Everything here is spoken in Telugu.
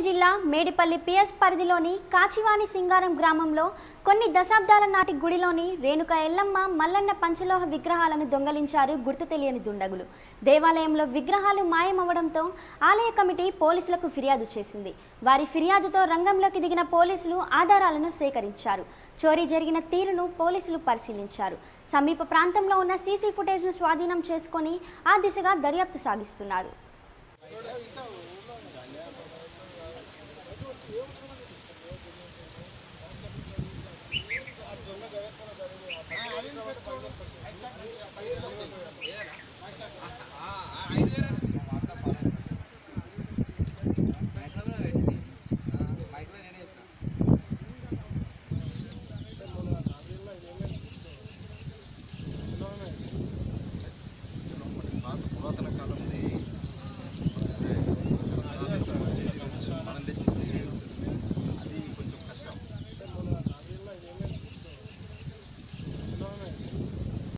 జిల్లా మేడిపల్లి పిఎస్ పరిధిలోని కాచివాణి సింగారం గ్రామంలో కొన్ని దశాబ్దాల నాటి గుడిలోని రేణుక ఎల్లమ్మ మల్లన్న పంచలోహ విగ్రహాలను దొంగలించారు గుర్తు తెలియని దుండగులు దేవాలయంలో విగ్రహాలు మాయమవ్వడంతో ఆలయ కమిటీ పోలీసులకు ఫిర్యాదు చేసింది వారి ఫిర్యాదుతో రంగంలోకి దిగిన పోలీసులు ఆధారాలను సేకరించారు చోరీ జరిగిన తీరును పోలీసులు పరిశీలించారు సమీప ప్రాంతంలో ఉన్న సీసీ ఫుటేజ్ను స్వాధీనం చేసుకొని ఆ దిశగా దర్యాప్తు సాగిస్తున్నారు